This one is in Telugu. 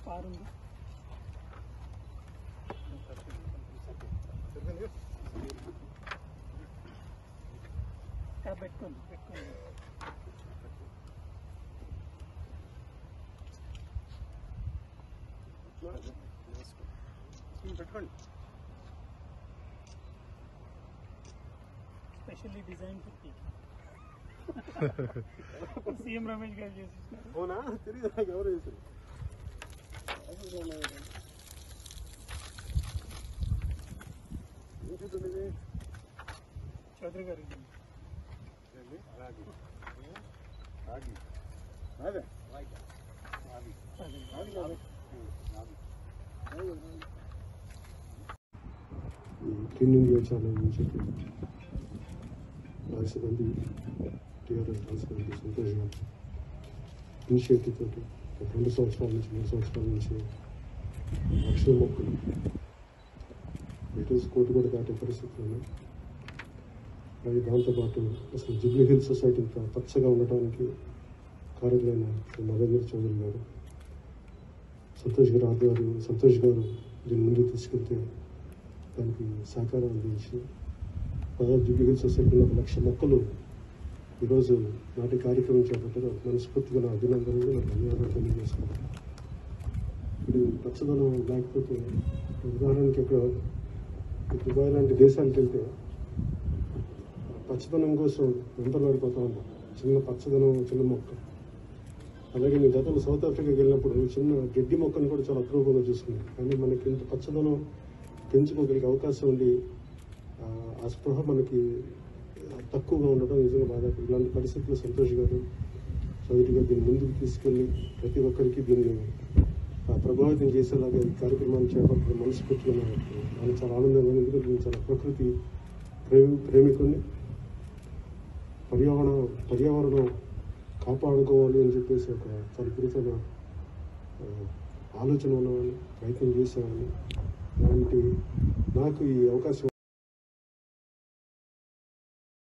కారు ఉంది క్యాబ్ పెట్టుకోండి పెట్టుకోండి పెట్టుకోండి specially design fifty CM Ramesh garu చేసిస్తారు అవునా తెలియదు నాకు ఎవరు చేశారు ఏం చూస్తుంది ఇది చౌదరి గారు ఏంది? రాగి రాగి రాగే రాగి అదే. రాగి కాదు. రాగి. రాగి, రాగి. క్లీన్ ఇండియా ఛానల్ నుంచి రాజశేఖర్ టీఆర్ఎస్ రాజశేఖర్ సంతోష్ గారు ఇనిషియేటివ్ తోటి గత రెండు సంవత్సరాల నుంచి మూడు సంవత్సరాల నుంచి లక్షల మొక్కలు ఈరోజు కోటి కూడా దాటే పరిస్థితులు ఉన్నాయి అలాగే దాంతోపాటు అసలు జుబ్లీ హిల్ సొసైటీ ఇంత పచ్చగా ఉండటానికి కారకులైన శ్రీ నరేంద్ర చౌదరి గారు సంతోష్ గారు ఆధ్వర్యం సంతోష్ గారు దీన్ని ముందుకు తీసుకెళ్తే దానికి సహకారం అందించి దాదాపు జూబ్లీ హిల్ సొసైటీలో ఒక లక్ష మొక్కలు ఈరోజు నాటి కార్యక్రమం చేపట్టారు మనస్ఫూర్తిగా నా అభినందనలు నా ధన్యవాదాలు తెలియజేస్తున్నాను ఇప్పుడు పచ్చదనం లేకపోతే ఉదాహరణకి ఇక్కడ దుబాయ్ లాంటి దేశాలకు వెళ్తే పచ్చదనం కోసం వెంటనే పడిపోతా ఉంటాం చిన్న పచ్చదనం చిన్న మొక్క అలాగే నేను గతంలో సౌత్ ఆఫ్రికాకి వెళ్ళినప్పుడు చిన్న గడ్డి మొక్కను కూడా చాలా అప్రూపంగా చూసుకున్నాను కానీ మనకి ఇంత పచ్చదనం పెంచుకోగలిగే అవకాశం ఉండి ఆ, ఆ స్పృహ మనకి తక్కువగా ఉండడం నిజంగా బాధ ఇలాంటి పరిస్థితుల్లో సంతోష్ గారు చౌదరి గారు దీన్ని ముందుకు తీసుకెళ్ళి ప్రతి ఒక్కరికి దీన్ని ఆ, ప్రభావితం చేసేలాగా ఈ కార్యక్రమాన్ని చేపట్టడం మనస్ఫూర్తిగా నాకు నాకు చాలా ఆనందంగా ఉంది ఎందుకంటే నేను చాలా ప్రకృతి ప్రేమి ప్రేమికుని పర్యావరణ పర్యావరణం కాపాడుకోవాలి అని చెప్పేసి ఒక చాలా విపరీతమైన ఆ, ఆలోచన ఉన్నవాడిని ప్రయత్నం చేసేవాడిని అలాంటి నాకు ఈ అవకాశం